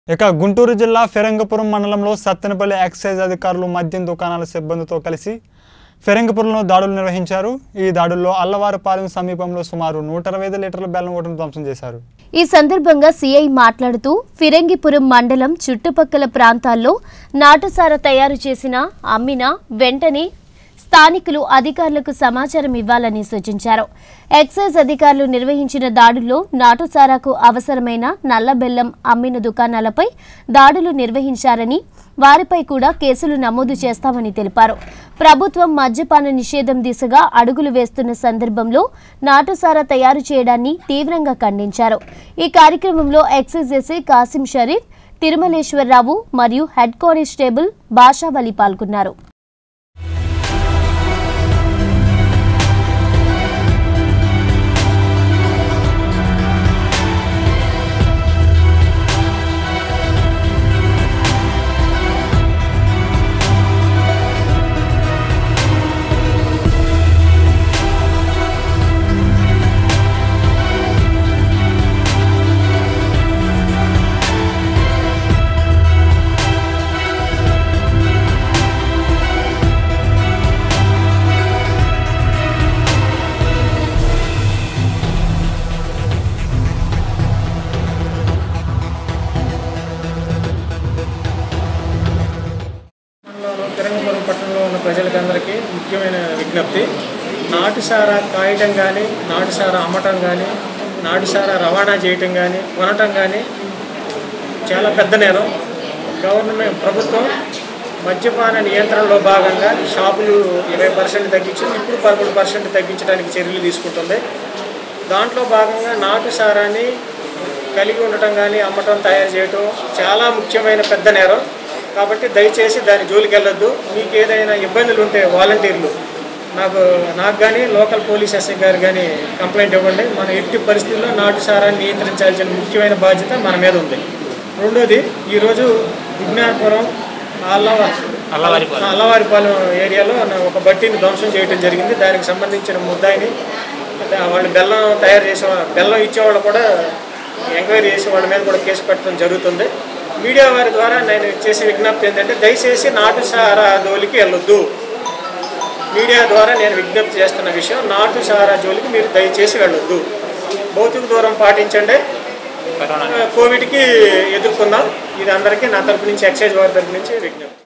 ఇక గుంటూరు జిల్లా ఫిరంగపురం మండలంలో సత్తెనపల్లి ఎక్సైజ్ అధికారులు మద్యం దుకాణాల సిబ్బందితో కలిసి ఫిరంగపురంలో దాడులు నిర్వహించారు ఈ దాడుల్లో అల్లవారిపాలెం సమీపంలో సుమారు నూట ఇరవై ఐదు లీటర్ల బెల్లం ఓటును ధ్వంసం చేశారు ఈ సందర్భంగా సీఐ మాట్లాడుతూ ఫిరంగిపురం మండలం చుట్టుపక్కల ప్రాంతాల్లో నాటుసార తయారు చేసిన అమ్మిన వెంటనే స్థానికులు అధికారులకు సమాచారం ఇవ్వాలని సూచించారు ఎక్సైజ్ అధికారులు నిర్వహించిన దాడుల్లో నాటుసారాకు అవసరమైన నల్ల బెల్లం అమ్మిన దుకాణాలపై దాడులు నిర్వహించారని వారిపై కూడా కేసులు నమోదు చేస్తామని తెలిపారు ప్రభుత్వం మద్యపాన నిషేధం దిశగా అడుగులు వేస్తున్న సందర్భంలో నాటుసారా తయారు చేయడాన్ని తీవ్రంగా ఖండించారు ఈ కార్యక్రమంలో ఎక్సైజ్ ఎస్ఐ కాసిం షరీఫ్ తిరుమలేశ్వరరావు మరియు హెడ్ కానిస్టేబుల్ బాషావలి పాల్గొన్నారు మండలంలో తిరంగపురం పట్టణంలో ఉన్న ప్రజలకందరికీ ముఖ్యమైన విజ్ఞప్తి నాటుసారా కాయటం కానీ నాటుసారా అమ్మటం కానీ నాటుసారా రవాణా చేయటం కానీ కొనటం కానీ చాలా పెద్ద నేరం గవర్నమెంట్ ప్రభుత్వం మద్యపాన నియంత్రణలో భాగంగా షాపులు ఇరవై పర్సెంట్ తగ్గించి ఇప్పుడు పదకొండు పర్సెంట్ తగ్గించడానికి చర్యలు తీసుకుంటుంది దాంట్లో భాగంగా నాటు సారాన్ని కలిగి ఉండటం కానీ అమ్మటం తయారు చేయటం చాలా ముఖ్యమైన పెద్ద నేరం కాబట్టి దయచేసి దాని జోలికి వెళ్ళొద్దు మీకు ఏదైనా ఇబ్బందులు ఉంటే వాలంటీర్లు నాకు నాకు కానీ లోకల్ పోలీస్ ఎస్ఐ గారు కానీ కంప్లైంట్ ఇవ్వండి మన ఎట్టి పరిస్థితుల్లో నాటు సారాన్ని నియంత్రించాల్సిన ముఖ్యమైన బాధ్యత మన మీద ఉంది రెండోది ఈరోజు విజ్ఞానపురం అల్లవ అల్లవారిపాలెం ఏరియాలో నా- ఒక బట్టిని ధ్వంసం చేయడం జరిగింది దానికి సంబంధించిన ముద్దాయిని దా- వాళ్ళు బెల్లం తయారు చేసే బెల్లం ఇచ్చేవాళ్ళు కూడా ఎంక్వైరీ చేసి వాళ్ళ మీద కూడా కేసు పెట్టడం జరుగుతుంది మీడియా వారి ద్వారా నేను చేసే విజ్ఞప్తి ఏంటంటే దయచేసి నాటు సారా జోలికి వెళ్ళొద్దు మీడియా ద్వారా నేను విజ్ఞప్తి చేస్తున్న విషయం నాటు సారా జోలికి మీరు దయచేసి వెళ్ళొద్దు భౌతిక దూరం పాటించండి కోవిడ్కి ఎదుర్కొందాం ఇది అందరికీ నా తరపు నుంచి ఎక్సైజ్ వారి తరపు నుంచి విజ్ఞప్తి